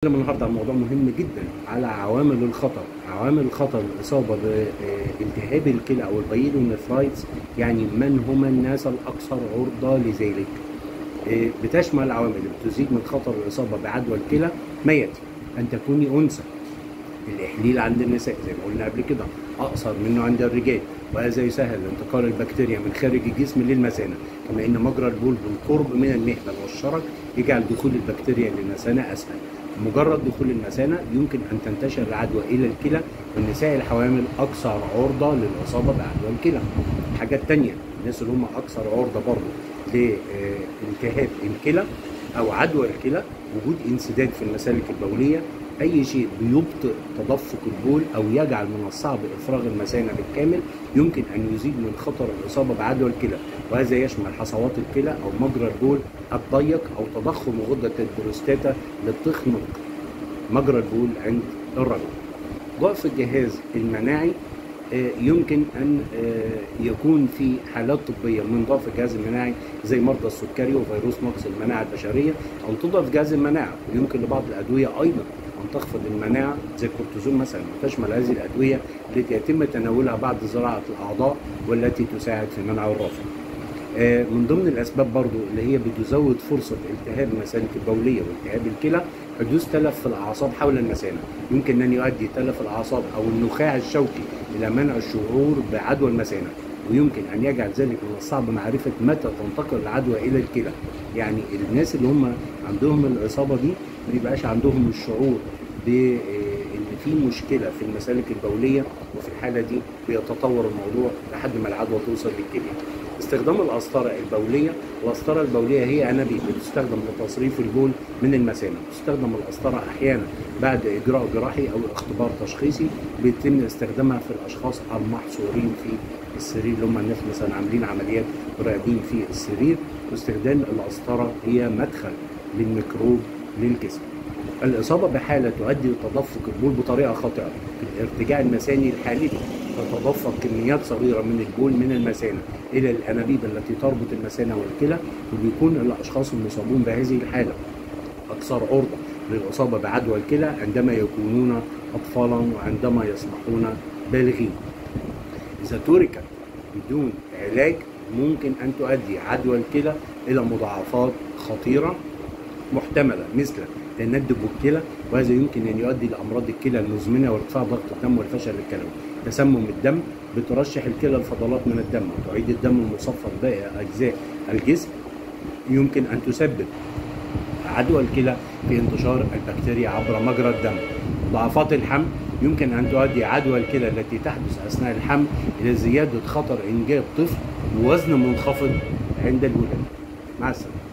هنتكلم النهارده عن موضوع مهم جدا على عوامل الخطر، عوامل الخطر الاصابه بالتهاب الكلى او البايلونيفرايتس يعني من هم الناس الاكثر عرضه لذلك. آه، بتشمل عوامل بتزيد من خطر الاصابه بعدوى الكلى ما ياتي ان تكوني انثى الاحليل عند النساء زي ما قلنا قبل كده اقصر منه عند الرجال وهذا يسهل انتقال البكتيريا من خارج الجسم للمثانه كما ان مجرى البول بالقرب من المهبل والشرج يجعل دخول البكتيريا للمثانه اسهل مجرد دخول المثانه يمكن ان تنتشر العدوى الى الكلى والنساء الحوامل اكثر عرضه للاصابه بعدوى الكلى حاجات تانية الناس اللي هم اكثر عرضه برضه لالتهاب الكلى او عدوى الكلى وجود انسداد في المسالك البوليه اي شيء بيبطئ تدفق البول او يجعل من الصعب افراغ المثانه بالكامل يمكن ان يزيد من خطر الاصابه بعدوى الكلى وهذا يشمل حصوات الكلى او مجرى البول الضيق او تضخم غده البروستاتا اللي بتخنق مجرى البول عند الرجل ضعف الجهاز المناعي آه، يمكن ان آه، يكون في حالات طبيه من ضعف الجهاز المناعي زي مرضى السكري وفيروس نقص المناعه البشريه او تضعف جهاز المناعه ويمكن لبعض الادويه ايضا ان تخفض المناعه زي الكورتيزون مثلا وتشمل هذه الادويه التي يتم تناولها بعد زراعه الاعضاء والتي تساعد في منع الرفض. آه، من ضمن الاسباب برضو اللي هي بتزود فرصه التهاب المسالك البوليه والتهاب الكلى حدوث تلف في الاعصاب حول المثانه يمكن ان يؤدي تلف الاعصاب او النخاع الشوكي الى منع الشعور بعدوى المثانه ويمكن ان يجعل ذلك من الصعب معرفه متى تنتقل العدوى الى الكلى يعني الناس اللي هم عندهم الاصابه دي ما يبقاش عندهم الشعور بان في مشكله في المسالك البوليه وفي الحاله دي بيتطور الموضوع لحد ما العدوى توصل للكلى استخدام القسطرة البولية القسطرة البولية هي أنابيب بتستخدم لتصريف البول من المثانة تستخدم القسطرة أحيانا بعد إجراء جراحي أو اختبار تشخيصي بيتم استخدامها في الأشخاص المحصورين في السرير اللي هم الناس مثلا عاملين عمليات راقدين في السرير واستخدام القسطرة هي مدخل للميكروب للجسم الإصابة بحالة تؤدي لتدفق البول بطريقة خاطئة الارتجاع المثاني الحالي تتدفق كميات صغيرة من البول من المثانة إلى الأنابيب التي تربط المثانة والكلى وبيكون الأشخاص المصابون بهذه الحالة أكثر عرضة للإصابة بعدوى الكلى عندما يكونون أطفالا وعندما يصبحون بالغين إذا تركت بدون علاج ممكن أن تؤدي عدوى الكلى إلى مضاعفات خطيرة محتملة مثل تندب الكلى وهذا يمكن ان يؤدي لامراض الكلى المزمنه وارتفاع ضغط الدم والفشل الكلوي تسمم الدم بترشح الكلى الفضلات من الدم وتعيد الدم المصفى لباقي اجزاء الجسم يمكن ان تسبب عدوى الكلى في انتشار البكتيريا عبر مجرى الدم ضعفات الحمل يمكن ان تؤدي عدوى الكلى التي تحدث اثناء الحمل الى زياده خطر انجاب طفل بوزن منخفض عند الولاده مع السلامه